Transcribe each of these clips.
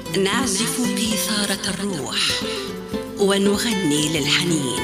نعزف قيثارة الروح ونغني للحنين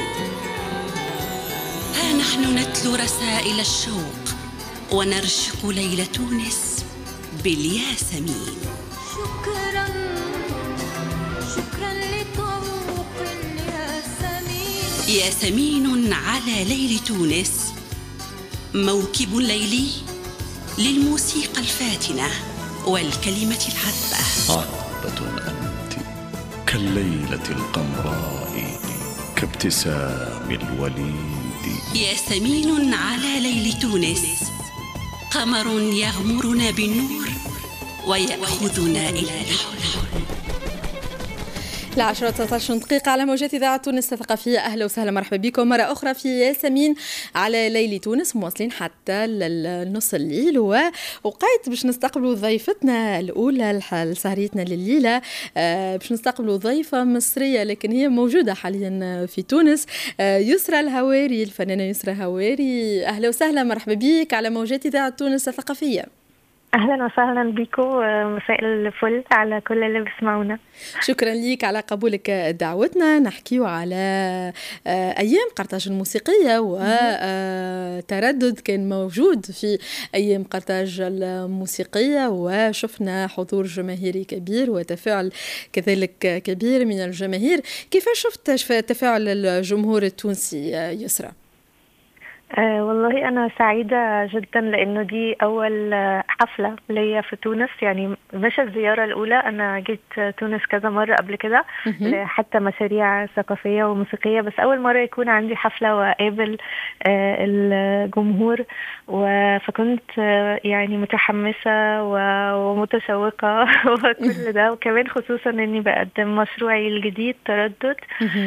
ها نحن نتلو رسائل الشوق ونرشق ليل تونس بالياسمين شكرا شكرا لطوق الياسمين ياسمين على ليل تونس موكب ليلي للموسيقى الفاتنة والكلمة العذبة عذبة أنت كالليلة القمراء كابتسام الوليد ياسمين على ليل تونس قمر يغمرنا بالنور ويأخذنا إلى الحلم العشرة 19 دقيقة على موجات إذاعة تونس الثقافية أهلا وسهلا مرحبا بكم مرة أخرى في ياسمين على ليل تونس مواصلين حتى لنص الليل وقيت باش نستقبلوا ضيفتنا الأولى لسهريتنا لليلة آه، باش نستقبلوا ضيفة مصرية لكن هي موجودة حاليا في تونس آه، يسرى الهواري الفنانة يسرى هواري أهلا وسهلا مرحبا بك على موجات إذاعة تونس الثقافية اهلا وسهلا بكم مساء الفل على كل اللي بيسمعونا شكرا ليك على قبولك دعوتنا نحكيو على آه، ايام قرطاج الموسيقيه وتردد كان موجود في ايام قرطاج الموسيقيه وشفنا حضور جماهيري كبير وتفاعل كذلك كبير من الجماهير كيف شفت تفاعل الجمهور التونسي يسرى أه والله أنا سعيدة جدا لأنه دي أول حفلة ليا في تونس يعني مش الزيارة الأولى أنا جيت تونس كذا مرة قبل كده حتى مشاريع ثقافية وموسيقية بس أول مرة يكون عندي حفلة وأقابل أه الجمهور فكنت أه يعني متحمسة ومتشوقة وكل ده وكمان خصوصا إني بقدم مشروعي الجديد تردد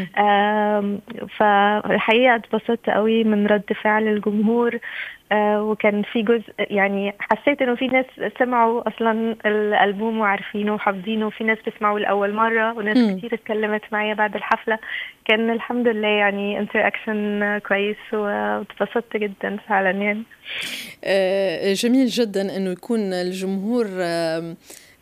فالحقيقة اتبسطت قوي من رد فعل فعل الجمهور آه وكان في جزء يعني حسيت انه في ناس سمعوا اصلا الالبوم وعارفينه وحافظينه وفي ناس بيسمعوا لاول مره وناس م. كتير اتكلمت معايا بعد الحفله كان الحمد لله يعني انتر اكشن كويس واتبسطت جدا فعلا يعني آه جميل جدا انه يكون الجمهور آه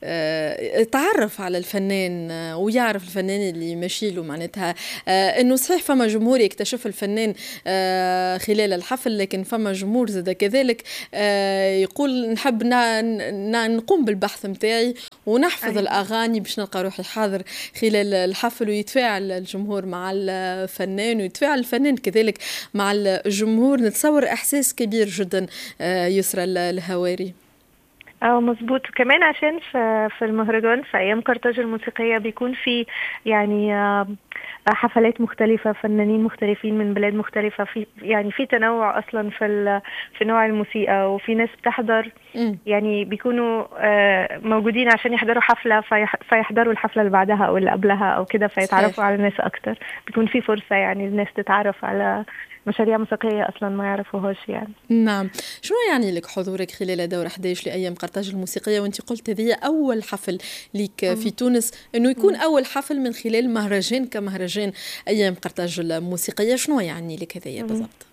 يتعرف على الفنان ويعرف الفنان اللي ماشي له معناتها انه صحيح فما جمهور يكتشف الفنان خلال الحفل لكن فما جمهور زاد كذلك يقول نحب نقوم بالبحث نتاعي ونحفظ أيه. الاغاني باش نلقى روحي حاضر خلال الحفل ويتفاعل الجمهور مع الفنان ويتفاعل الفنان كذلك مع الجمهور نتصور احساس كبير جدا يسرى الهواري اه مظبوط وكمان عشان في في المهرجان في ايام قرطاج الموسيقيه بيكون في يعني حفلات مختلفة فنانين مختلفين من بلاد مختلفة في يعني في تنوع أصلا في في نوع الموسيقى وفي ناس بتحضر يعني بيكونوا موجودين عشان يحضروا حفلة فيحضروا الحفلة اللي بعدها أو اللي قبلها أو كده فيتعرفوا على ناس أكتر بيكون في فرصة يعني الناس تتعرف على مشاريع موسيقية أصلا ما يعرفوهاش يعني نعم شنو يعني لك حضورك خلال دورة 11 لأيام قرطاج الموسيقية وأنت قلت هذه أول حفل لك في تونس أنه يكون أول حفل من خلال مهرجان كمهرجان أيام قرطاج الموسيقية شنو يعني لك هذه بالضبط؟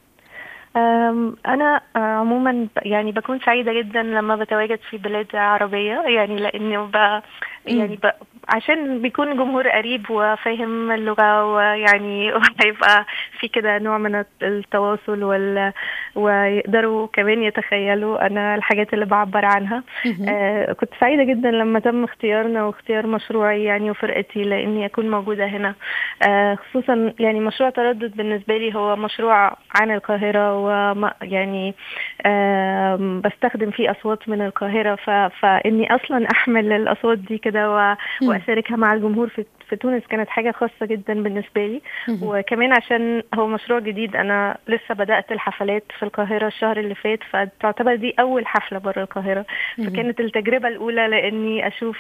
أنا عموما يعني بكون سعيدة جدا لما بتواجد في بلاد عربية يعني لأنه ب يعني ب عشان بيكون جمهور قريب وفاهم اللغة ويعني وهيبقى في كده نوع من التواصل وال ويقدروا كمان يتخيلوا أنا الحاجات اللي بعبر عنها آه كنت سعيدة جدا لما تم اختيارنا واختيار مشروعي يعني وفرقتي لأني أكون موجودة هنا آه خصوصا يعني مشروع تردد بالنسبة لي هو مشروع عن القاهرة ويعني آه بستخدم فيه أصوات من القاهرة فإني أصلا أحمل الأصوات دي كده واشاركها مع الجمهور في في تونس كانت حاجه خاصه جدا بالنسبه لي وكمان عشان هو مشروع جديد انا لسه بدات الحفلات في القاهره الشهر اللي فات فتعتبر دي اول حفله بره القاهره فكانت التجربه الاولى لاني اشوف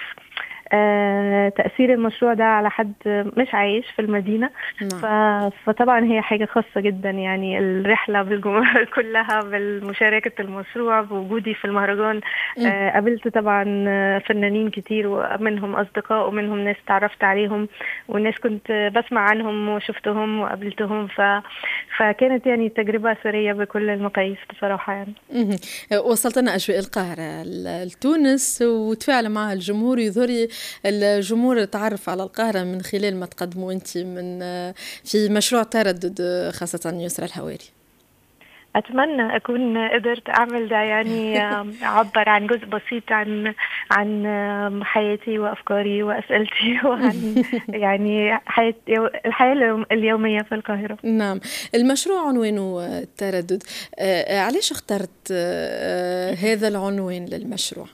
آه تأثير المشروع ده على حد مش عايش في المدينة نعم. فطبعا هي حاجة خاصة جدا يعني الرحلة بالجمهور كلها بالمشاركة المشروع بوجودي في المهرجان آه قابلت طبعا فنانين كتير ومنهم أصدقاء ومنهم ناس تعرفت عليهم وناس كنت بسمع عنهم وشفتهم وقابلتهم ف... فكانت يعني تجربة أثرية بكل المقاييس بصراحة يعني وصلتنا أجواء القاهرة لتونس وتفاعل معها الجمهور يظهر الجمهور تعرف على القاهرة من خلال ما تقدموا أنت من في مشروع تردد خاصة يسرى الهواري اتمنى اكون قدرت اعمل ده يعني اعبر عن جزء بسيط عن عن حياتي وافكاري واسئلتي وعن يعني حياه الحياه اليوميه في القاهره نعم المشروع عنوانه التردد آه، علاش اخترت آه، هذا العنوان للمشروع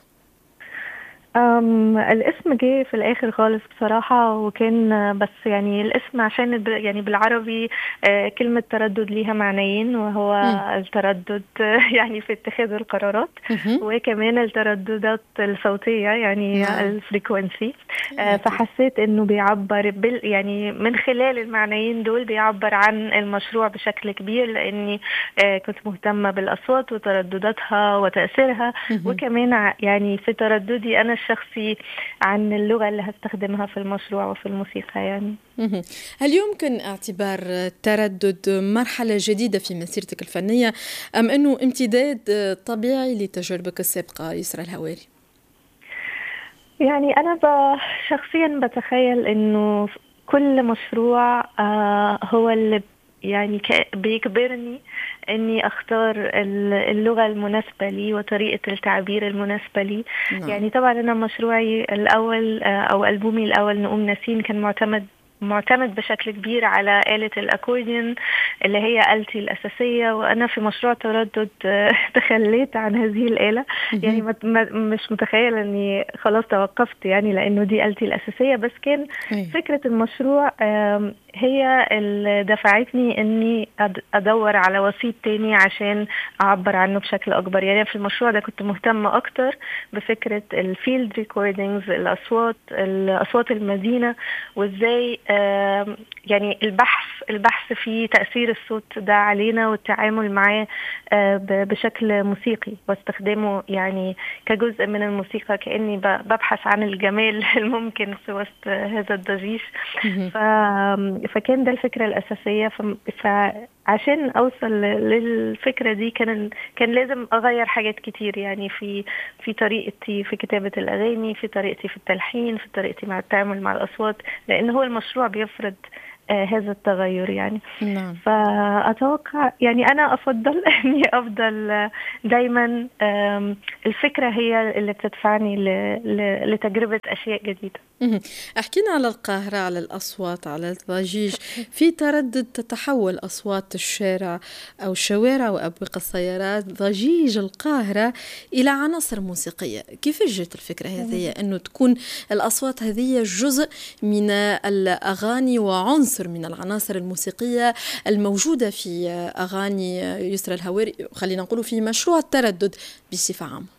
أم الاسم جه في الاخر خالص بصراحة وكان بس يعني الاسم عشان يعني بالعربي آه، كلمة تردد ليها معنيين وهو م. التردد يعني في اتخاذ القرارات وكمان الترددات الصوتية يعني نعم. الفريكونسي آه، فحسيت انه بيعبر بال يعني من خلال المعنيين دول بيعبر عن المشروع بشكل كبير لاني آه، كنت مهتمة بالاصوات وتردداتها وتأثيرها وكمان يعني في ترددي انا الشخصي عن اللغة اللي هستخدمها في المشروع وفي الموسيقى يعني هل يمكن اعتبار التردد مرحلة جديدة في مسيرتك الفنية أم أنه امتداد طبيعي لتجاربك السابقة يسرى الهواري؟ يعني أنا شخصيا بتخيل أنه كل مشروع آه، هو اللي يعني بيجبرني اني اختار اللغه المناسبه لي وطريقه التعبير المناسبه لي نعم. يعني طبعا انا مشروعي الاول آه، او البومي الاول نقوم نسين كان معتمد معتمد بشكل كبير على آلة الأكورديون اللي هي آلتي الأساسية وأنا في مشروع تردد تخليت عن هذه الآلة يعني مش متخيلة أني خلاص توقفت يعني لأنه دي آلتي الأساسية بس كان فكرة المشروع هي اللي دفعتني اني ادور على وسيط تاني عشان اعبر عنه بشكل اكبر يعني في المشروع ده كنت مهتمة اكتر بفكرة الفيلد ريكوردينجز الاصوات الاصوات المدينة وازاي يعني البحث البحث في تأثير الصوت ده علينا والتعامل معاه آه، بشكل موسيقي واستخدامه يعني كجزء من الموسيقى كأني ببحث عن الجمال الممكن في وسط هذا الضجيج فكان ده الفكرة الأساسية فعشان أوصل للفكرة دي كان كان لازم أغير حاجات كتير يعني في في طريقتي في كتابة الأغاني في طريقتي في التلحين في طريقتي مع التعامل مع الأصوات لأن هو المشروع بيفرض آه، هذا التغير يعني نعم. فأتوقع يعني أنا أفضل أني أفضل دايما الفكرة هي اللي بتدفعني لتجربة أشياء جديدة احكينا على القاهرة على الأصوات على الضجيج في تردد تتحول أصوات الشارع أو الشوارع وأبواق السيارات ضجيج القاهرة إلى عناصر موسيقية كيف جت الفكرة هذه أنه تكون الأصوات هذه جزء من الأغاني وعنصر من العناصر الموسيقية الموجودة في أغاني يسرى الهواري خلينا نقول في مشروع التردد بصفة عامة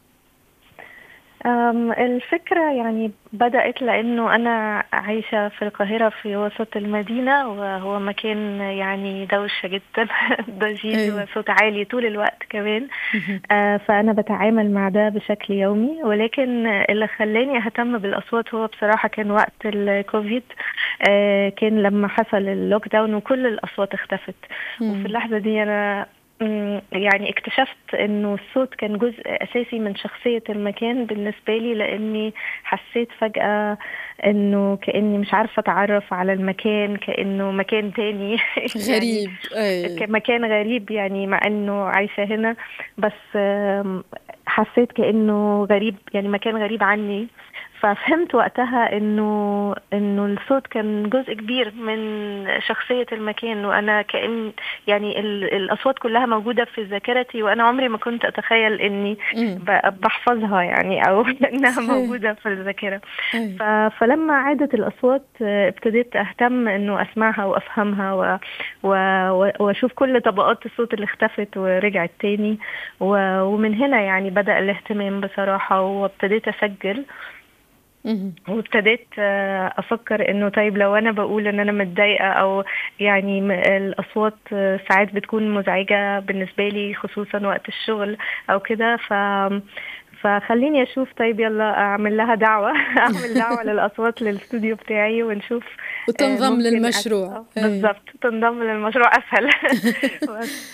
الفكرة يعني بدأت لأنه أنا عايشة في القاهرة في وسط المدينة وهو مكان يعني دوشة جدا ضجيج أيوه. وصوت عالي طول الوقت كمان آه، فأنا بتعامل مع ده بشكل يومي ولكن اللي خلاني أهتم بالأصوات هو بصراحة كان وقت الكوفيد آه، كان لما حصل اللوك داون وكل الأصوات اختفت وفي اللحظة دي أنا يعني اكتشفت انه الصوت كان جزء اساسي من شخصية المكان بالنسبة لي لاني حسيت فجأة انه كاني مش عارفة اتعرف على المكان كانه مكان تاني غريب يعني مكان غريب يعني مع انه عايشة هنا بس حسيت كانه غريب يعني مكان غريب عني ففهمت وقتها انه انه الصوت كان جزء كبير من شخصيه المكان وانا كان يعني الاصوات كلها موجوده في ذاكرتي وانا عمري ما كنت اتخيل اني بحفظها يعني او انها موجوده في الذاكره فلما عادت الاصوات ابتديت اهتم انه اسمعها وافهمها و... و... واشوف كل طبقات الصوت اللي اختفت ورجعت تاني و... ومن هنا يعني بدا الاهتمام بصراحه وابتديت اسجل وابتديت آه، افكر انه طيب لو انا بقول ان انا متضايقه او يعني الاصوات آه، ساعات بتكون مزعجه بالنسبه لي خصوصا وقت الشغل او كده ف فخليني اشوف طيب يلا اعمل لها دعوه اعمل دعوه للاصوات للاستوديو بتاعي ونشوف وتنضم آه، للمشروع بالظبط تنضم للمشروع اسهل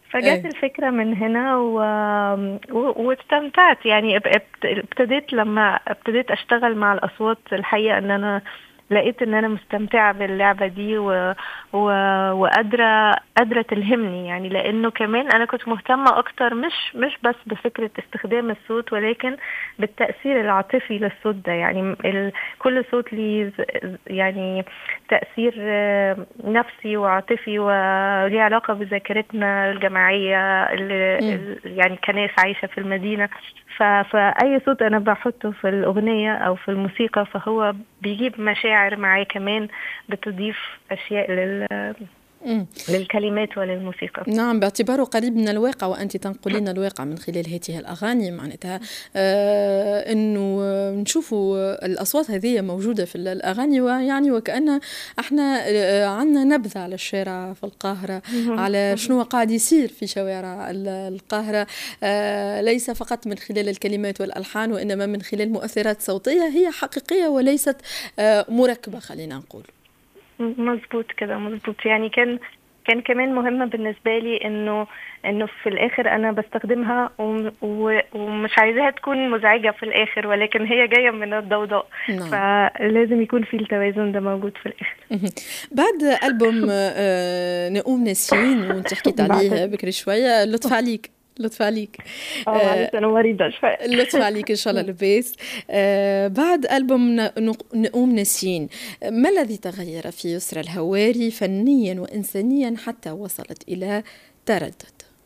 فجت أي. الفكرة من هنا و... و... واستمتعت يعني اب- ابت- ابتديت لما ابتديت اشتغل مع الاصوات الحقيقة ان انا لقيت ان انا مستمتعة باللعبة دي و... و... وقادرة قادرة تلهمني يعني لانه كمان انا كنت مهتمة اكتر مش مش بس بفكرة استخدام الصوت ولكن بالتأثير العاطفي للصوت ده يعني ال... كل صوت ليه ز- يعني تأثير آه، نفسي وعاطفي وليه علاقة بذاكرتنا الجماعية اللي مم. ال- يعني كناس عايشة في المدينة ف... فأي صوت أنا بحطه في الأغنية أو في الموسيقى فهو بيجيب مشاعر معاه كمان بتضيف أشياء لل... مم. للكلمات وللموسيقى نعم باعتباره قريب من الواقع وانت تنقلين الواقع من خلال هذه الاغاني معناتها آه انه آه، نشوفوا آه، الاصوات هذه موجوده في الاغاني ويعني وكان احنا آه، عندنا نبذه على الشارع في القاهره على شنو قاعد يصير في شوارع ال- القاهره آه ليس فقط من خلال الكلمات والالحان وانما من خلال مؤثرات صوتيه هي حقيقيه وليست آه مركبه خلينا نقول مظبوط كده مظبوط يعني كان كان كمان مهمة بالنسبة لي انه انه في الاخر انا بستخدمها وم- و- ومش عايزاها تكون مزعجة في الاخر ولكن هي جاية من الضوضاء نعم. فلازم يكون في التوازن ده موجود في الاخر مهم. بعد ألبوم آه، نقوم ناسيين وانت حكيت عليه بعد- بكري شوية لطف عليك لطف عليك اه معلش انا مريضة شوية لطف عليك ان شاء الله لباس آه بعد ألبوم ن- نق- نقوم ناسيين ما الذي تغير في يسرى الهواري فنيا وإنسانيا حتى وصلت إلى تردد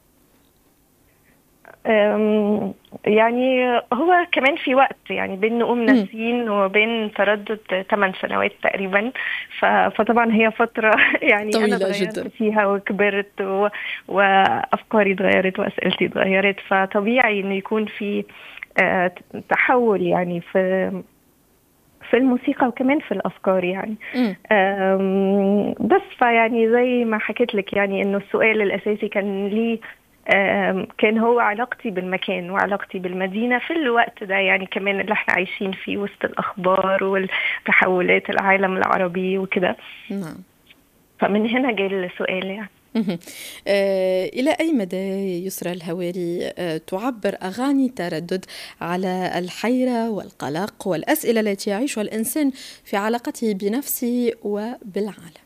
أم، يعني هو كمان في وقت يعني بين نقوم ناسيين وبين تردد 8 سنوات تقريبا ف- فطبعا هي فترة يعني طويلة أنا اتغيرت جداً. فيها وكبرت و... وأفكاري اتغيرت وأسئلتي اتغيرت فطبيعي إنه يكون في آه، تحول يعني في في الموسيقى وكمان في الأفكار يعني مم. أم، بس فيعني زي ما حكيت لك يعني انه السؤال الاساسي كان ليه أم، كان هو علاقتي بالمكان وعلاقتي بالمدينة في الوقت ده يعني كمان اللي احنا عايشين فيه وسط الأخبار والتحولات العالم العربي وكده نعم فمن هنا جاي السؤال يعني مهم. آه، إلى أي مدى يسرى الهواري آه، تعبر أغاني تردد على الحيرة والقلق والأسئلة التي يعيشها الإنسان في علاقته بنفسه وبالعالم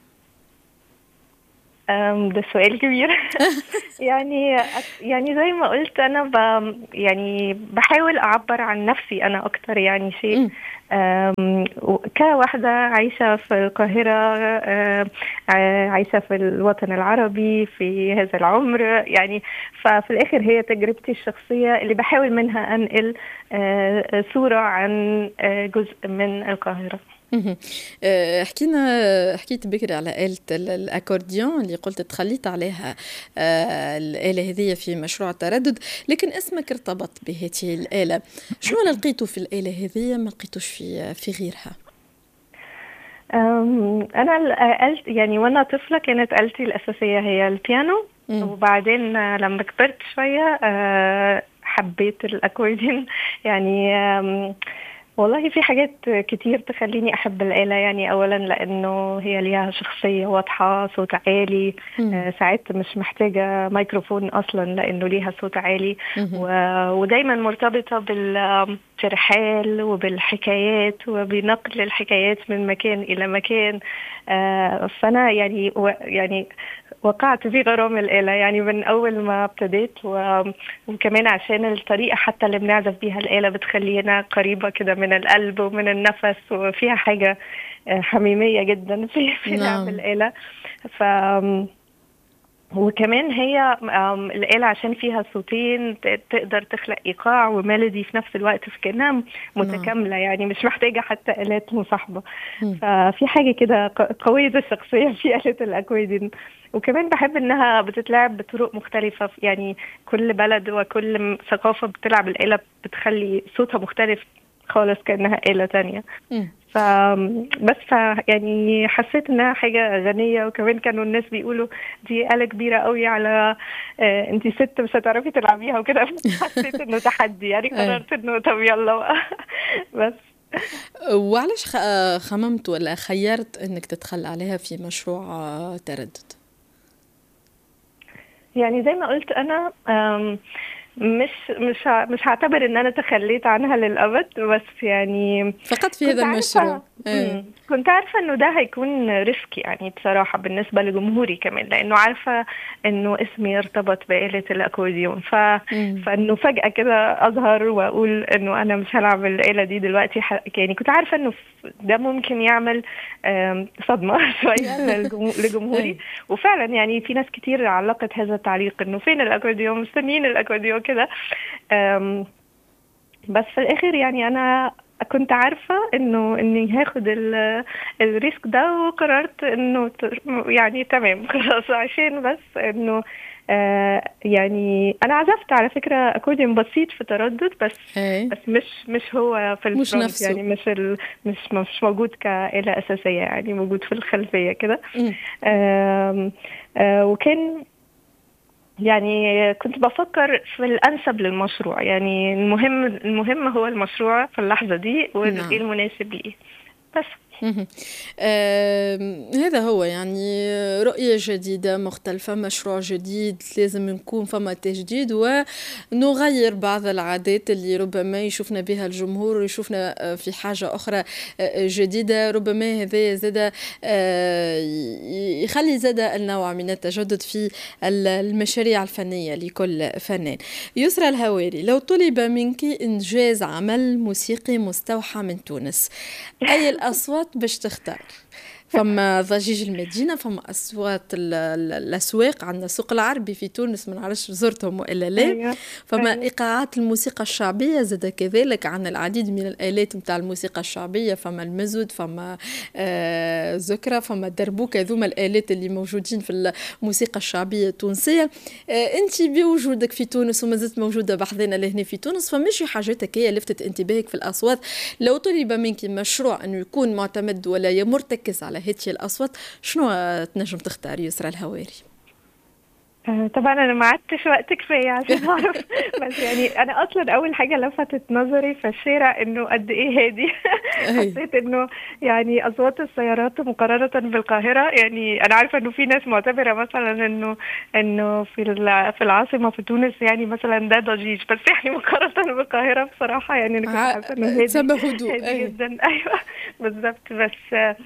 أم، ده سؤال كبير يعني يعني زي ما قلت انا ب يعني بحاول اعبر عن نفسي انا اكتر يعني شيء مم. أم، و- كواحدة عايشة في القاهرة أم، ع- عايشة في الوطن العربي في هذا العمر يعني ففي الآخر هي تجربتي الشخصية اللي بحاول منها أنقل أه، صورة عن أه، جزء من القاهرة مهم. آه، حكينا حكيت بكري على آلة ال- الأكورديون اللي قلت تخليت عليها آه، الآلة هذه في مشروع التردد لكن اسمك ارتبط بهذه الآلة شنو لقيته في الآلة هذه ما لقيتوش في في غيرها أم، أنا ال- آلت يعني وأنا طفلة كانت آلتي الأساسية هي البيانو مم. وبعدين آه، لما كبرت شوية آه، حبيت الأكورديون يعني آم، والله في حاجات كتير تخليني أحب الآلة يعني أولا لأنه هي ليها شخصية واضحة صوت عالي مم. آه، ساعات مش محتاجة ميكروفون أصلا لأنه ليها صوت عالي مهم. و- ودايما مرتبطة بالترحال وبالحكايات وبنقل الحكايات من مكان إلى مكان آه، فأنا يعني و يعني وقعت في غرام الآلة يعني من أول ما ابتديت و- وكمان عشان الطريقة حتى اللي بنعزف بيها الآلة بتخلينا قريبة كده من القلب ومن النفس وفيها حاجة آه، حميمية جدا في في نعم. لعب الآلة ف وكمان هي آم، الآلة عشان فيها صوتين ت- تقدر تخلق إيقاع وميلودي في نفس الوقت فكأنها متكاملة يعني مش محتاجة حتى آلات مصاحبة مم. ففي حاجة كده ق- قوية الشخصية في آلة الأكورديون وكمان بحب إنها بتتلعب بطرق مختلفة يعني كل بلد وكل م- ثقافة بتلعب الآلة بتخلي صوتها مختلف خالص كأنها آلة تانية مم. ف بس ف يعني حسيت انها حاجه غنيه وكمان كانوا الناس بيقولوا دي آلة كبيره قوي على آه انت ست مش هتعرفي تلعبيها وكده حسيت انه تحدي يعني أي. قررت انه طب يلا بقى بس وعلاش خ- خممت ولا خيرت انك تدخل عليها في مشروع آه، تردد يعني زي ما قلت انا أم، مش مش ه- مش هعتبر ان انا تخليت عنها للابد بس يعني فقط في كنت هذا عارفة- المشروع إيه. مم. كنت عارفة انه ده هيكون ريسك يعني بصراحة بالنسبة لجمهوري كمان لانه عارفة انه اسمي يرتبط بآلة الاكورديون ف... مم. فانه فجأة كده اظهر واقول انه انا مش هلعب الآلة دي دلوقتي ح... يعني كنت عارفة انه ف- ده ممكن يعمل آم، صدمة شوية للجمهور- لجمهوري وفعلا يعني في ناس كتير علقت هذا التعليق انه فين الاكورديون مستنيين الاكورديون كده آم، بس في الاخر يعني انا كنت عارفة انه اني هاخد ال- الريسك ده وقررت انه ت- يعني تمام خلاص عشان بس انه آه يعني انا عزفت على فكرة اكورديون بسيط في تردد بس إيه. بس مش مش هو في مش الفرونت نفسه. يعني مش ال مش مش موجود كآلة أساسية يعني موجود في الخلفية كده مم. آم، آه، وكان يعني كنت بفكر في الأنسب للمشروع يعني المهم المهم هو المشروع في اللحظة دي نعم. وإيه المناسب ليه بس مهم. آم، هذا هو يعني رؤية جديدة مختلفة مشروع جديد لازم نكون فما تجديد ونغير بعض العادات اللي ربما يشوفنا بها الجمهور ويشوفنا آه، في حاجة أخرى آه، جديدة ربما هذا زاد آه، ي- يخلي زاد النوع من التجدد في ال- المشاريع الفنية لكل فنان يسرى الهواري لو طلب منك إنجاز عمل موسيقي مستوحى من تونس أي الأصوات باش تختار فما ضجيج المدينة فما أصوات ال- ال- الأسواق عندنا السوق العربي في تونس ما نعرفش زرتهم وإلا لا أيوة. فما أيوة. إيقاعات الموسيقى الشعبية زاد كذلك عندنا العديد من الآلات متاع الموسيقى الشعبية فما المزود فما آه زكرة فما الدربوك هذوما الآلات اللي موجودين في الموسيقى الشعبية التونسية آه أنت بوجودك في تونس وما زلت موجودة بحذنا لهنا في تونس فماشي حاجاتك هي لفتت انتباهك في الأصوات لو طلب منك مشروع أنه يكون معتمد ولا مرتكز على هذه الأصوات شنو تنجم تختار يسرى الهواري؟ آه، طبعا انا ما عدتش وقت كفايه عشان اعرف بس يعني انا اصلا اول حاجه لفتت نظري في الشارع انه قد ايه هادي أي. حسيت انه يعني اصوات السيارات مقارنه بالقاهره يعني انا عارفه انه في ناس معتبره مثلا انه انه في الع- في العاصمه في تونس يعني مثلا ده ضجيج بس يعني مقارنه بالقاهره بصراحه يعني انا كنت ع- حاسه انه هادي تسمى هدوء هادي أي. جدا ايوه بالظبط بس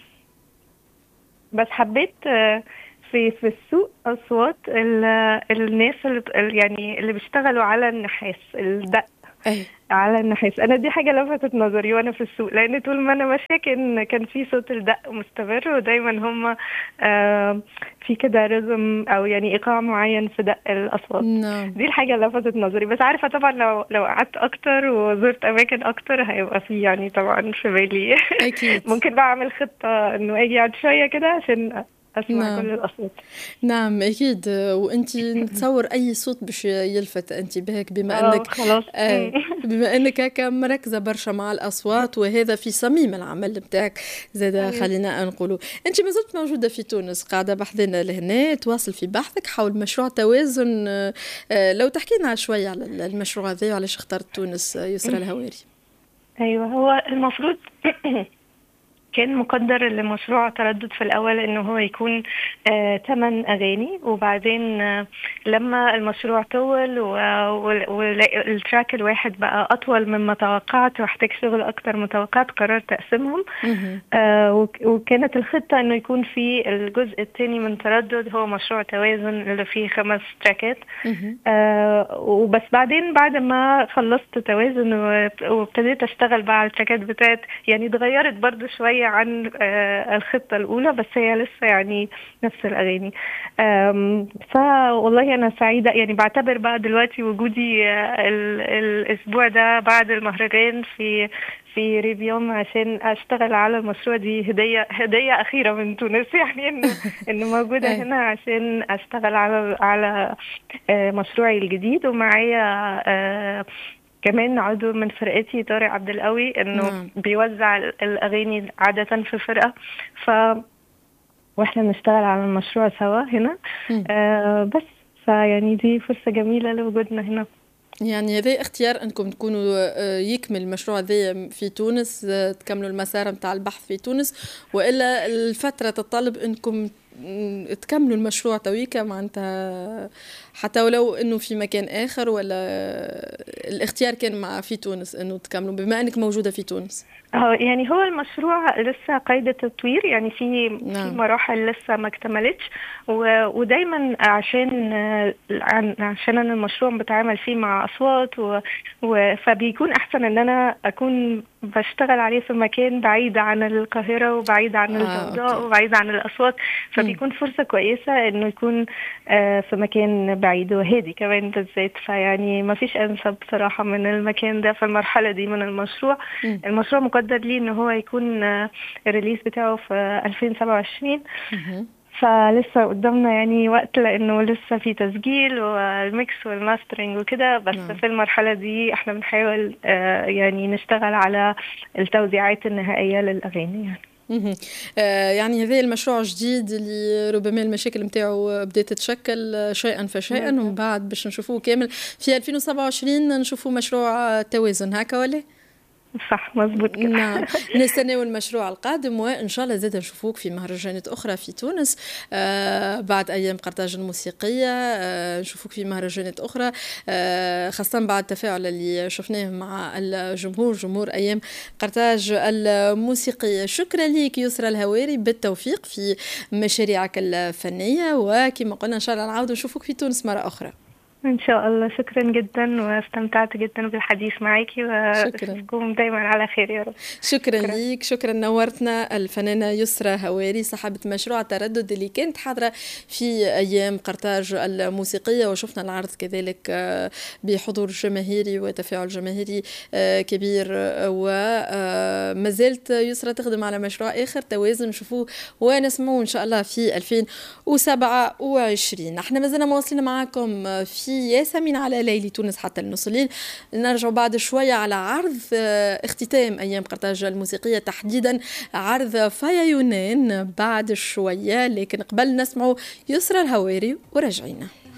بس حبيت آه، في في السوق اصوات ال- الناس اللي ب- يعني اللي بيشتغلوا على النحاس الدق أي. على النحاس انا دي حاجه لفتت نظري وانا في السوق لان طول ما انا ماشيه كان كان في صوت الدق مستمر ودايما هم آه، في كده رزم او يعني ايقاع معين في دق الاصوات نعم دي الحاجة اللي لفتت نظري بس عارفة طبعا لو لو قعدت أكتر وزرت أماكن أكتر هيبقى في يعني طبعا في بالي أكيد ممكن بقى أعمل خطة إنه أجي أقعد شوية كده عشان أسمع نعم. كل الأصوات نعم أكيد وأنت نتصور أي صوت باش يلفت انتباهك بما آه، أنك خلاص آه، بما انك هكا مركزه برشا مع الاصوات وهذا في صميم العمل نتاعك زاد أيوة. خلينا نقولوا انت ما زلت موجوده في تونس قاعده بحثنا لهنا تواصل في بحثك حول مشروع توازن آه، آه، لو تحكي لنا شويه على المشروع هذا وعلاش اخترت تونس آه، يسرى الهواري أيوة هو المفروض كان مقدر لمشروع تردد في الأول إنه هو يكون آه 8 أغاني وبعدين آه لما المشروع طول والتراك الواحد بقى أطول مما توقعت واحتاج شغل أكتر من توقعت قررت أقسمهم مهم. آه وك- وكانت الخطة إنه يكون في الجزء الثاني من تردد هو مشروع توازن اللي فيه خمس تراكات مهم. آه وبس بعدين بعد ما خلصت توازن وابت- وابتديت اشتغل بقى على التراكات بتاعت يعني اتغيرت برضو شوية عن آه الخطة الأولى بس هي لسه يعني نفس الأغاني آم، فوالله أنا سعيدة يعني بعتبر بقى دلوقتي وجودي آه، ال- الأسبوع ده بعد المهرجان في في ريفيوم عشان اشتغل على المشروع دي هديه هديه اخيره من تونس يعني انه انه موجوده أي. هنا عشان اشتغل على على آه، مشروعي الجديد ومعايا آه، كمان عضو من فرقتي طارق عبد القوي انه نعم. بيوزع ال- الاغاني عاده في الفرقه ف واحنا بنشتغل على المشروع سوا هنا مم. آه بس فيعني دي فرصه جميله لوجودنا هنا يعني هذا اختيار انكم تكونوا آه، يكمل المشروع هذا في تونس آه، تكملوا المسار نتاع البحث في تونس والا الفتره تتطلب انكم تكملوا المشروع تويكا معناتها حتى ولو انه في مكان اخر ولا الاختيار كان مع في تونس انه تكملوا بما انك موجوده في تونس اه يعني هو المشروع لسه قيد التطوير يعني في نعم. في مراحل لسه ما اكتملتش ودايما عشان عشان انا المشروع بتعامل فيه مع اصوات و... و... فبيكون احسن ان انا اكون بشتغل عليه في مكان بعيد عن القاهرة وبعيد عن آه الضوضاء وبعيد عن الأصوات فبيكون فرصة كويسة إنه يكون آه في مكان بعيد وهادي كمان بالذات فيعني ما فيش أنسب بصراحة من المكان ده في المرحلة دي من المشروع م. المشروع مقدر ليه إن هو يكون آه الريليز بتاعه في 2027 فلسه قدامنا يعني وقت لانه لسه في تسجيل والميكس والماسترنج وكده بس نعم. في المرحله دي احنا بنحاول آه يعني نشتغل على التوزيعات النهائيه للاغاني يعني آه يعني هذا المشروع جديد اللي ربما المشاكل نتاعو بدات تتشكل شيئا فشيئا ومن بعد باش نشوفوه كامل في 2027 نشوفوه مشروع توازن هكا ولا؟ صح مزبوط كده نعم نستناو المشروع القادم وان شاء الله زاد نشوفوك في مهرجانات اخرى في تونس آه بعد ايام قرطاج الموسيقيه آه نشوفوك في مهرجانات اخرى آه خاصه بعد التفاعل اللي شفناه مع الجمهور جمهور ايام قرطاج الموسيقيه شكرا لك يسرى الهواري بالتوفيق في مشاريعك الفنيه وكما قلنا ان شاء الله نعاود نشوفوك في تونس مره اخرى ان شاء الله شكرا جدا واستمتعت جدا بالحديث معك واشوفكم دايما على خير يا رب شكرا, شكرا. ليك شكرا نورتنا الفنانه يسرى هواري صاحبه مشروع تردد اللي كانت حاضره في ايام قرطاج الموسيقيه وشفنا العرض كذلك آه، بحضور جماهيري وتفاعل جماهيري آه، كبير وما آه، زالت يسرى تخدم على مشروع اخر توازن نشوفوه ونسمعوه ان شاء الله في 2027 احنا مازلنا مواصلين معاكم في في ياسمين على ليلي تونس حتى النص الليل نرجع بعد شوية على عرض آه، اختتام أيام قرطاج الموسيقية تحديدا عرض فايا يونان بعد شوية لكن قبل نسمعوا يسرى الهواري ورجعينا